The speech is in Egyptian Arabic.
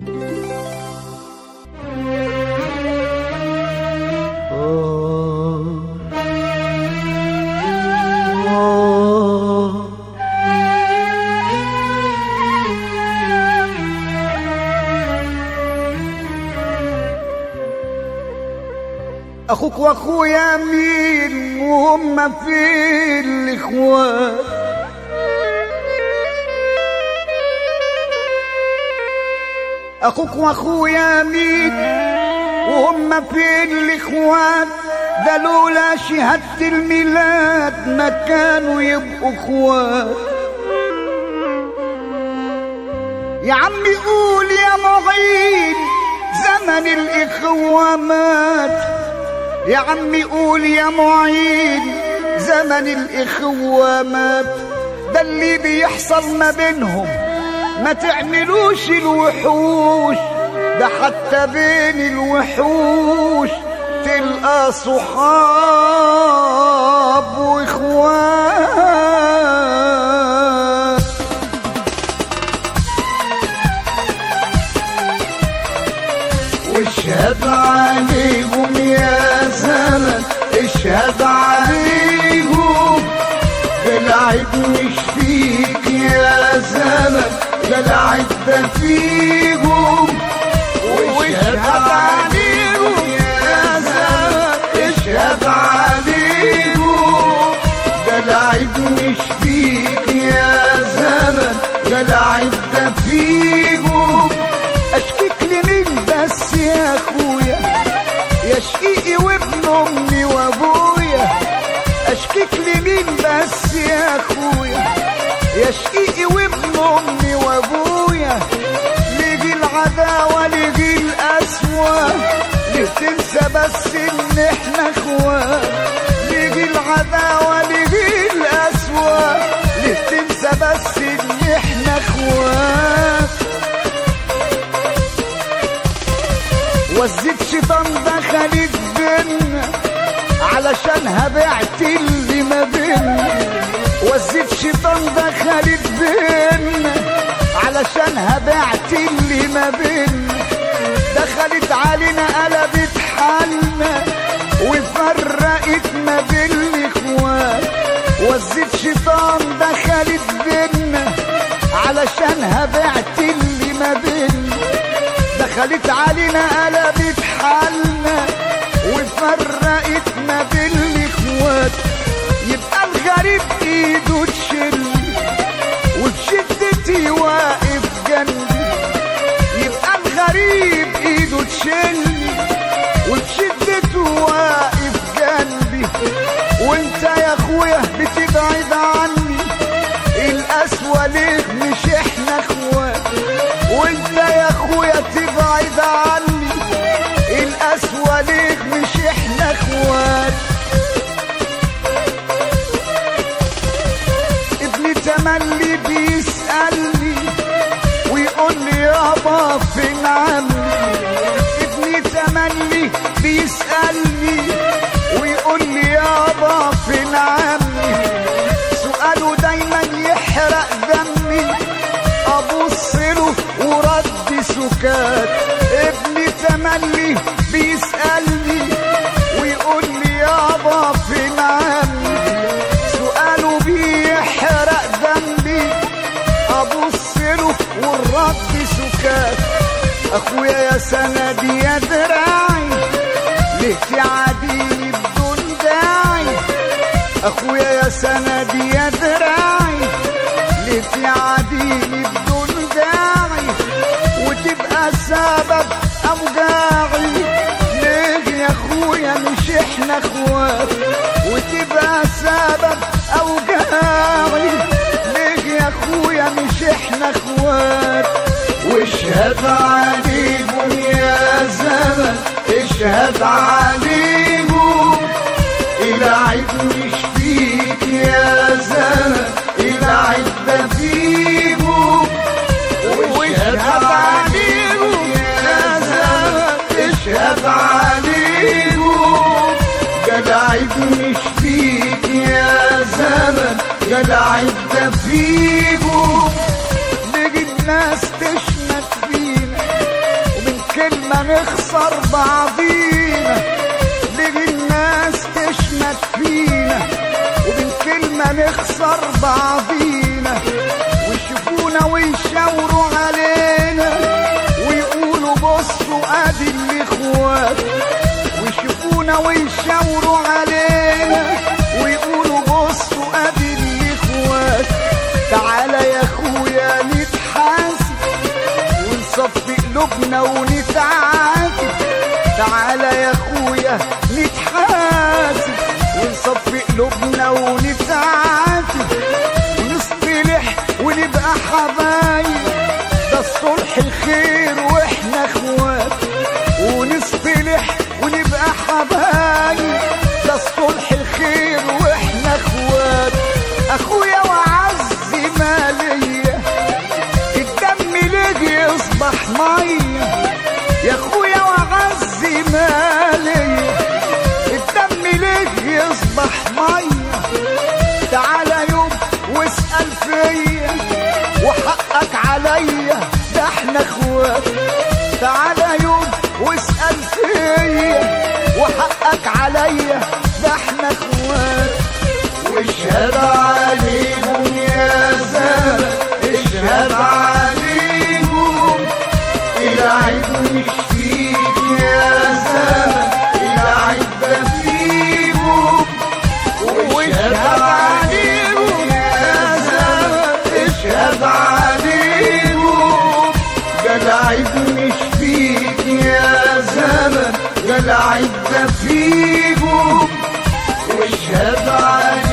اخوك واخويا مين وهم في الاخوات اخوك واخويا مين وهم في الاخوات ده لولا شهادة الميلاد ما كانوا يبقوا اخوات يا عمي قول يا معين زمن الاخوة مات يا عمي قول يا معين زمن الاخوة مات ده اللي بيحصل ما بينهم ما تعملوش الوحوش ده حتى بين الوحوش تلقى صحاب واخوات واشهد عليهم يا زمن اشهد عليهم بالعيب مش فيك يا زمن ده العيب ده فيهم واشهد عليهم يا زمن اشهد عليهم ده العيب مش فيك يا زمن ده العيب ده فيهم اشكيك لمين بس يا اخويا يا شقيقي وابن امي وابويا اشكيك لمين بس يا اخويا يا شقيقي وابن امي وابويا ليجي العداوة ليجي القسوة ليه تنسى بس ان احنا اخوات ليجي العداوة ليجي القسوة ليه تنسى بس ان احنا اخوات وزيت شيطان دخلت بينا علشانها بعت اللي ما بينا وزيت شيطان دخلت بينا علشانها بعت اللي ما بينا دخلت علينا قلبت حالنا وفرقت ما بين الاخوات وزيت شيطان دخلت بينا علشانها بعت اللي ما بينا دخلت علينا قلبت حالنا وفرقت ما بين الاخوات يبقى الغريب ايده تشيلني وبشدتي واقف جنبي يبقى الغريب ايده تشيلني وبشدته واقف جنبي وانت يا اخويا بتبعد عني القسوة ليه مش احنا اخوات وانت يا اخويا تبعد عني القسوة ليه مش احنا اخوات ابني تملي بيسألني ويقول لي يابا فين عمي ابني تملي بيسألني ويقول لي يابا فين عمي سؤاله دايما يحرق دمي ابص له ورد سكات ابني تملي بيسألني ويقول لي يابا فين عمي سؤاله بيحرق دمي ابص له والرد سكات اخويا يا سندي يا دراعي ليه تعاديني بدون داعي اخويا يا سندي يا دراعي ليه تعاديني بدون داعي وتبقى سبب اوجاعي ليه يا اخويا مش احنا اخوات وتبقى سبب اوجاعي ليه يا اخويا مش احنا اخوات واشهد عليهم يا زمن اشهد عليهم العيب مش فيك يا زمن العيب ده فيهم واشهد عليهم يا زمن اشهد عليهم ده العيب مش فيك يا زمن ده العيب ده فيهم نيجي الناس تشمت فينا كلمة نخسر بعضينا ليه الناس تشمت فينا ومن كلمة نخسر بعضينا ويشوفونا ويشاوروا علينا ويقولوا بصوا ادي الاخوات ويشوفونا ويشاوروا علينا ويقولوا بصوا ادي الاخوات تعالى يا اخويا نتحاسب ونصفي قلوبنا ونتعاتب تعالى يا اخويا نتحاسب ونصفي قلوبنا ونتعاتب ونصطلح ونبقى حبايب ده الصلح الخير واحنا اخوات ونصطلح ونبقى حبايب ده الصلح الخير واحنا اخوات اخويا وعز ما ليا الدم ليه يصبح ميه يا اخويا وعز ما ليا الدم ليه يصبح ميه تعالى يوم واسأل فيا وحقك عليا ده احنا اخوات تعالى يوم واسأل فيا وحقك عليا ده احنا اخوات واشهد عليهم يا زمن اشهد عليهم العيب مش فيك يا زمن العيب ده فيهم واشهد عليهم يا زمن اشهد عليهم ده العيب مش فيك يا زمن ده العيب ده فيهم واشهد عليهم